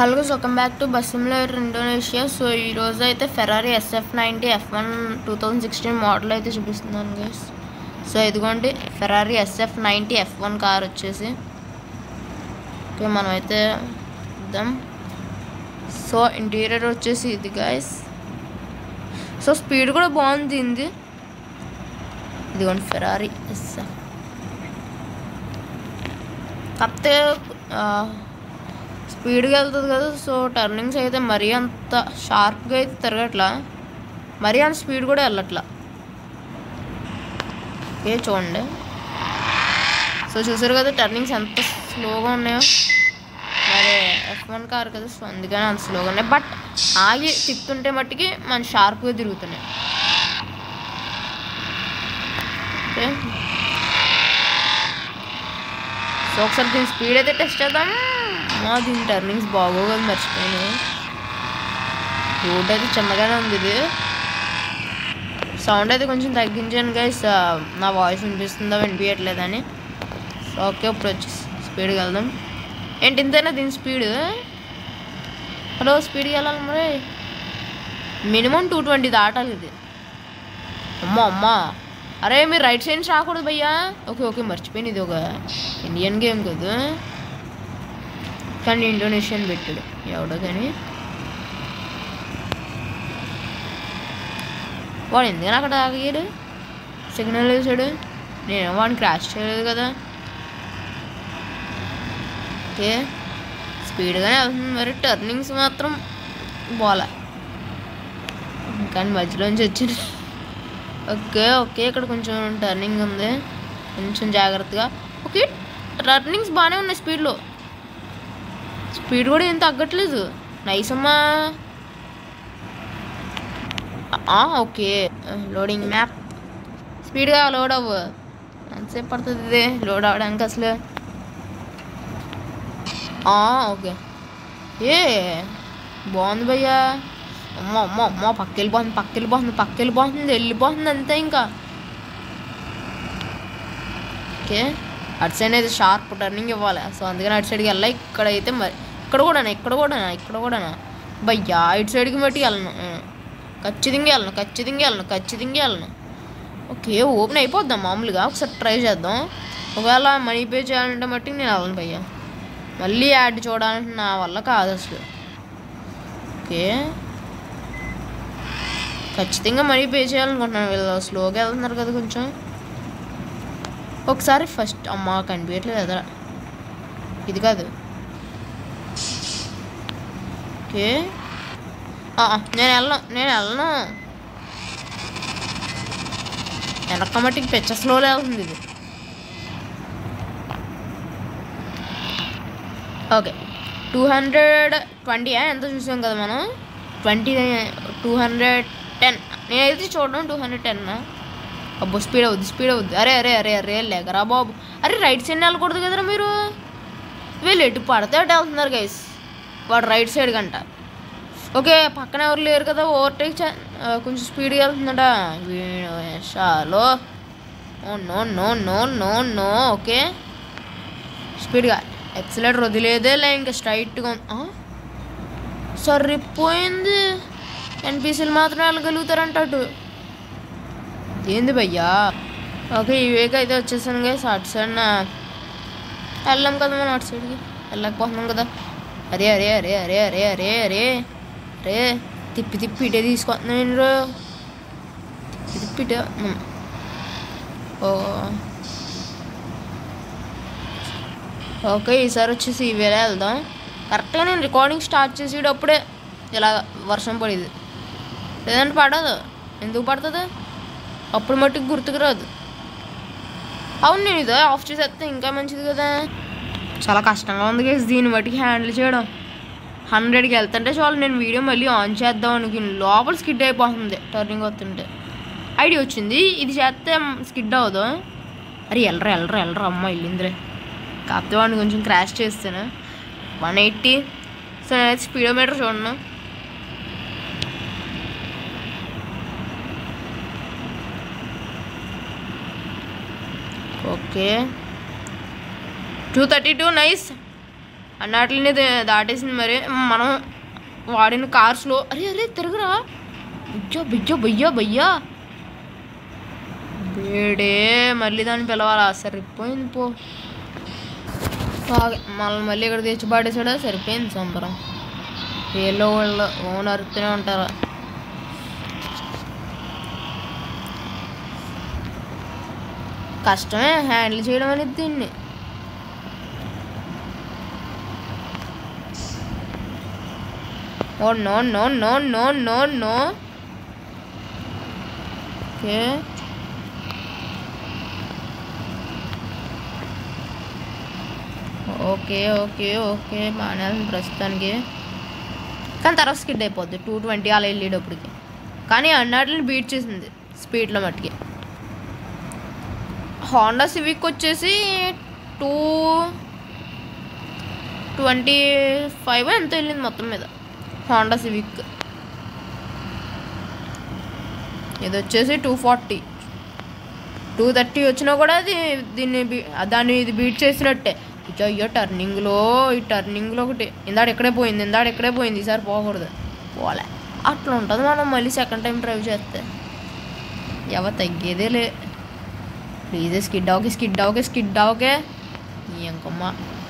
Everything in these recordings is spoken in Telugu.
Hello welcome back to bus simulator Indonesia so ఈరోజు అయితే Ferrari SF ninety F one two thousand sixteen model అయితే చూపిస్తున్నాను గైస్ సో ఇదిగోండి Ferrari SF ninety F one car వచ్చేసి ఓకే మనమైతే ఇద్దాం సో ఇంటీరియర్ వచ్చేసి ఇది గైస్ సో స్పీడ్ కూడా బాగుంది ఇది ఇదిగోండి ఫెరారీ ఎస్ఎఫ్ కాకపోతే స్పీడ్గా వెళ్తుంది కదా సో టర్నింగ్స్ అయితే మరీ అంత షార్ప్గా అయితే తిరగట్లా మరీ అంత స్పీడ్ కూడా వెళ్ళట్లా ఓకే చూడండి సో చూసారు కదా టర్నింగ్స్ ఎంత స్లోగా ఉన్నాయో మరి ఎఫ్ వన్ కార్ కదా సో అందుకని అంత స్లోగా ఉన్నాయి బట్ ఆగి తిప్పుతుంటే మట్టికి మన షార్ప్గా తిరుగుతున్నాయి ఓకే సో ఒకసారి దీని స్పీడ్ అయితే టెస్ట్ చేద్దాం మా దీని టర్నింగ్స్ బాగోగలదు మర్చిపోయాను రోడ్ అయితే చిన్నగానే ఉంది ఇది సౌండ్ అయితే కొంచెం తగ్గించాను గైస్ నా వాయిస్ వినిపిస్తుందో వినిపించట్లేదని సో ఓకే ఇప్పుడు వచ్చి స్పీడ్కి వెళ్దాం ఏంటి ఇంతైనా దీని స్పీడ్ హలో స్పీడ్కి వెళ్ళాలి మరి మినిమం టూ ట్వంటీ దాటాలి ఇది అమ్మా అమ్మా అరే మీరు రైట్ సైడ్ నుంచి రాకూడదు భయ్యా ఓకే ఓకే మర్చిపోయింది ఇది ఒక ఇండియన్ గేమ్ కదా కానీ ఇండోనేషియన్ పెట్టాడు ఎవడో కానీ వాడు ఎందుకని అక్కడ ఆగాడు సిగ్నల్ వేసాడు నేను వాడిని క్రాష్ చేయలేదు కదా ఓకే స్పీడ్గానే వెళ్తుంది మరి టర్నింగ్స్ మాత్రం బాగా కానీ మధ్యలోంచి వచ్చింది ఓకే ఓకే ఇక్కడ కొంచెం టర్నింగ్ ఉంది కొంచెం జాగ్రత్తగా ఓకే టర్నింగ్స్ బాగానే ఉన్నాయి స్పీడ్లో స్పీడ్ కూడా ఏం తగ్గట్లేదు నైస్ అమ్మా ఓకే లోడింగ్ మ్యాప్ స్పీడ్గా లోడ్ అవ్వు ఎంతసేపు పడుతుంది ఇది లోడ్ అవ్వడానికి అసలు ఓకే ఏ బాగుంది భయ్యా అమ్మ అమ్మ అమ్మ పక్క వెళ్ళిపోతుంది పక్క వెళ్ళిపోతుంది పక్క వెళ్ళిపోతుంది వెళ్ళిపోతుంది అంతే ఇంకా ఓకే అటు సైడ్ అయితే షార్ప్ టర్నింగ్ ఇవ్వాలి సో అందుకని అటు సైడ్కి వెళ్ళా ఇక్కడ అయితే మరి ఇక్కడ కూడానా ఇక్కడ కూడానా ఇక్కడ కూడానా భయ్యా ఇటు సైడ్కి మట్టి వెళ్ళను ఖచ్చితంగా వెళ్ళను ఖచ్చితంగా వెళ్ళను ఖచ్చితంగా వెళ్ళను ఓకే ఓపెన్ అయిపోద్దాం మామూలుగా ఒకసారి ట్రై చేద్దాం ఒకవేళ మనీ పే చేయాలంటే మట్టి నేను వెళ్ళను భయ్యా మళ్ళీ యాడ్ చూడాలంటే నా వల్ల కాదు అసలు ఓకే ఖచ్చితంగా మనీ పే చేయాలనుకుంటున్నాను వీళ్ళు స్లోగా వెళ్తున్నారు కదా కొంచెం ఒకసారి ఫస్ట్ అమ్మ కనిపించట్లేదు ఎదర ఇది కాదు ఓకే నేను వెళ్ళను నేను వెళ్ళను వెనక మట్టికి పెచ్చ స్లోలో వెళ్తుంది ఇది ఓకే టూ హండ్రెడ్ ట్వంటీ ఎంత చూసాం కదా మనం ట్వంటీ టూ హండ్రెడ్ టెన్ నేనైతే చూడడం టూ హండ్రెడ్ టెన్ అబ్బో స్పీడ్ అవుద్ది స్పీడ్ అవుద్ది అరే అరే అరే అరే లేకరా బాబు అరే రైట్ సైడ్ వెళ్ళకూడదు కదరా మీరు వీళ్ళు ఎటు పడితే అటు వెళ్తున్నారు గైస్ వాడు రైట్ సైడ్ కంట ఓకే పక్కన ఎవరు లేరు కదా ఓవర్టేక్ కొంచెం స్పీడ్గా వెళ్తుందట షాలో no no no no no okay స్పీడ్గా ఎక్సలేటర్ వదిలేదే ఇంకా స్ట్రైట్గా సరిపోయింది ఎన్పిసిలు మాత్రం వెళ్ళగలుగుతారంట అటు ఏంది భయ్యా ఓకే ఈ వేక్ అయితే వచ్చేసాను కదా అటు సైడ్ వెళ్ళాం కదా మనం అటు సైడ్కి వెళ్ళకపోతున్నాం కదా అరే అరే అరే అరే అరే అరే అరే అరే తిప్పి తిప్పి ఇటే తీసుకొస్తున్నాను నేను తిప్పి తిప్పి ఇటే ఓ ఓకే ఈసారి వచ్చేసి ఈ వేళ వెళ్దాం కరెక్ట్గా నేను రికార్డింగ్ స్టార్ట్ చేసేటప్పుడే ఇలా వర్షం పడేది లేదంటే పడదు ఎందుకు పడుతుంది అప్పుడు మట్టుకు గుర్తుకు రాదు అవును నేను ఇదే ఆఫ్ చేసేస్తే ఇంకా మంచిది కదా చాలా కష్టంగా ఉంది కేసు దీన్ని బట్టి హ్యాండిల్ చేయడం హండ్రెడ్కి వెళ్తుంటే చాలు నేను వీడియో మళ్ళీ ఆన్ చేద్దాం అనుకు లోపల స్కిడ్ అయిపోతుంది టర్నింగ్ వస్తుంటే ఐడియా వచ్చింది ఇది చేస్తే స్కిడ్ అవ్వదు అరే వెళ్ళరా వెళ్ళరా వెళ్ళరా అమ్మ వెళ్ళిందిరే కాకపోతే వాడిని కొంచెం క్రాష్ చేస్తాను వన్ ఎయిటీ సో నేనైతే స్పీడోమీటర్ చూడను okay two thirty two nice అన్నట్లనే దా- దాటేసింది మరి మనం వాడిన కార్స్లో అరే అరే తిరగరా బిజ్జో బిజ్జో బయ్యా బయ్యా వేడే మళ్ళీ దాన్ని పిలవాలా సరిపోయింది పో బాగా మళ్ళీ మళ్ళీ ఇక్కడ తెచ్చి పాడేసాడా సరిపోయింది సంబరం ఏలో వాళ్ళు ఓన్ అరుస్తూనే ఉంటారు కష్టమే హ్యాండిల్ చేయడం అనేది దీన్ని oh no no no no no no okay okay okay okay బాగానే ఉంది ప్రస్తుతానికి కానీ తర్వాత స్కిడ్ అయిపోద్ది టూ ట్వంటీ అలా వెళ్ళేటప్పటికి కానీ అన్నట్లని బీట్ చేసింది స్పీడ్లో మట్టుకి హోండా సివిక్ వచ్చేసి టూ ట్వంటీ ఫైవ్ ఎంత వెళ్ళింది మొత్తం మీద హోండా సివిక్ ఇది వచ్చేసి టూ ఫార్టీ టూ థర్టీ వచ్చినా కూడా అది దీన్ని బీ- దాన్ని ఇది బీట్ చేసినట్టే ఇచ్చో అయ్యో టర్నింగ్లో ఈ టర్నింగ్లో ఒకటి ఇందాడ ఇక్కడే పోయింది ఇందాడ ఇక్కడే పోయింది ఈసారి పోకూడదు పోలే అట్లా ఉంటుంది మనం మళ్ళీ సెకండ్ టైం డ్రైవ్ చేస్తే ఎవ తగ్గేదే లే ప్లీజ్ స్కిడ్ అవకే స్కిడ్ అవకే స్కిడ్ అవకే ఇంకమ్మా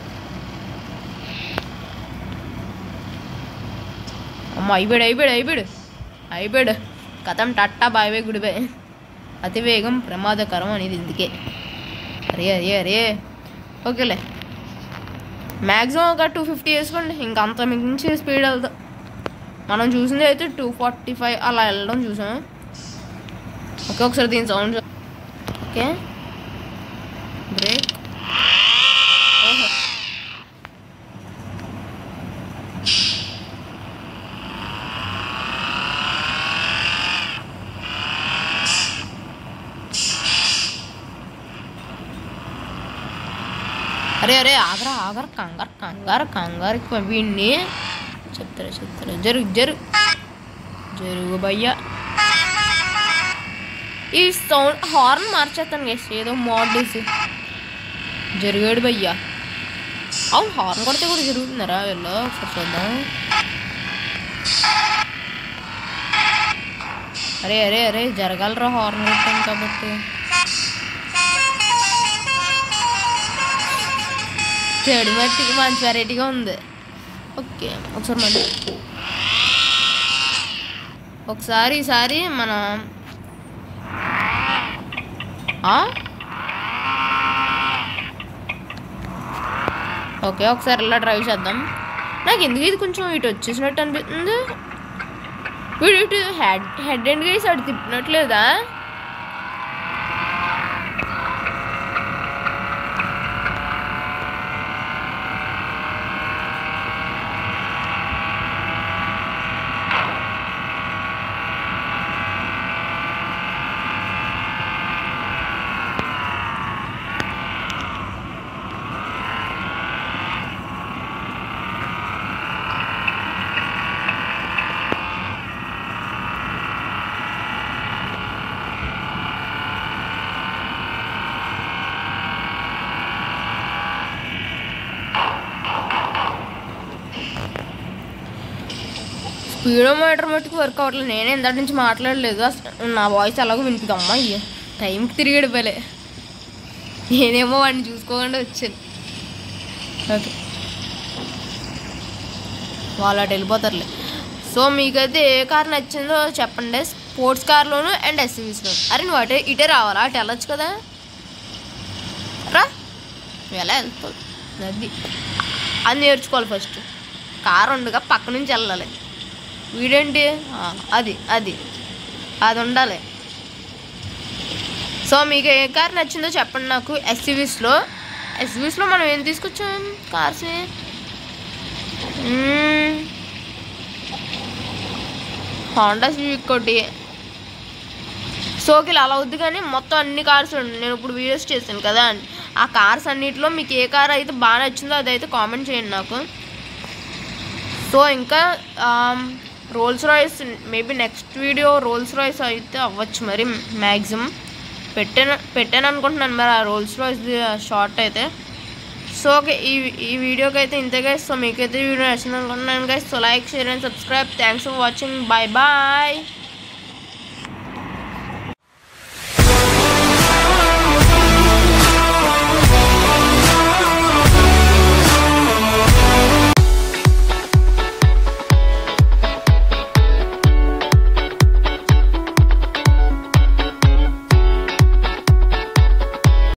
అమ్మ అయిపోయాడు అయిపోయాడు అయిపోయాడు అయిపోయాడు కథం టట్టా బాయ్ బాయ్ గుడి బాయ్ అతివేగం ప్రమాదకరం అనేది ఇందుకే అరే అరే అరే ఓకేలే మ్యాక్సిమం ఒక టూ ఫిఫ్టీ వేసుకోండి ఇంకా అంత మించి స్పీడ్ వెళ్దాం మనం చూసింది అయితే టూ ఫార్టీ ఫైవ్ అలా వెళ్ళడం చూసాం ఓకే ఒకసారి దీని సౌండ్ ఓకే బ్రేక్ ఓహో అరే అరే ఆగరా ఆగరా కంగారు కంగారు కంగారు ఎక్కువ వీడిని చెప్తారా చెప్తారా జరుగు జరుగు జరుగు భయ్యా ఈ సౌండ్ హార్న్ మార్చేస్తాను గెస్ ఏదో మోడ్ వేసి జరిగాడు భయ్యా అవును హార్న్ కొడితే కూడా జరుగుతున్నారా వీళ్ళు ఒకసారి చూద్దాం అరే అరే అరే జరగలరా హార్న్ కొట్టాను కాబట్టి చెడు మట్టికి మంచి వెరైటీగా ఉంది ఓకే ఒకసారి మళ్ళీ ఒకసారి ఈసారి మనం ఆ? ఓకే ఒకసారి ఇలా డ్రైవ్ చేద్దాం నాకు ఎందుకు ఇది కొంచెం ఇటు వచ్చేసినట్టు అనిపిస్తుంది వీడు ఇటు హెడ్ హెడ్ అండ్ గైస్ అటు తిప్పినట్లేదా స్పీడోమీటర్ మట్టుకు వర్క్ అవ్వట్లేదు నేనే ఇందాటి నుంచి మాట్లాడలేదు అసలు నా వాయిస్ ఎలాగో వినిపిద్దాం అమ్మాయి టైంకి తిరిగి వెళ్ళే నేనేమో వాడిని చూసుకోకుండా వచ్చాను ఓకే వాళ్ళు అటు వెళ్ళిపోతారులే సో మీకైతే ఏ కార్ నచ్చిందో చెప్పండి స్పోర్ట్స్ కార్లోను అండ్ ఎస్యూవీస్లో అరే నువ్వు అటే ఇటే రావాలా అటు వెళ్ళొచ్చు కదా రా నువ్వు ఎలా వెళ్తావు అది అది నేర్చుకోవాలి ఫస్ట్ కార్ ఉండగా పక్క నుంచి వెళ్ళాలి వీడేంటి ఆ, అది అది అది ఉండాలి సో మీకు ఏ కార్ నచ్చిందో చెప్పండి నాకు ఎస్యూవీస్లో ఎస్యూవీస్లో మనం ఏం తీసుకొచ్చాం కార్స్ని హోండా సివిక్ ఒకటి సోకిల్ అలా అవుద్ది కానీ మొత్తం అన్ని కార్స్ ఉన్నాయి నేను ఇప్పుడు వీడియోస్ చేశాను కదా ఆ కార్స్ అన్నిటిలో మీకు ఏ కార్ అయితే బాగా నచ్చిందో అదైతే కామెంట్ చేయండి నాకు సో ఇంకా Rolls Royce maybe next video Rolls Royce అయితే అవ్వచ్చు మరి మ్యాక్సిమం పెట్టాను పెట్టాను అనుకుంటున్నాను మరి ఆ రోల్స్ రాయిస్ షార్ట్ అయితే సో ఓకే ఈ ఈ వీడియోకి అయితే ఇంతే గైస్ సో మీకైతే ఈ వీడియో నచ్చింది అనుకుంటున్నాను guys so like share and subscribe thanks for watching bye bye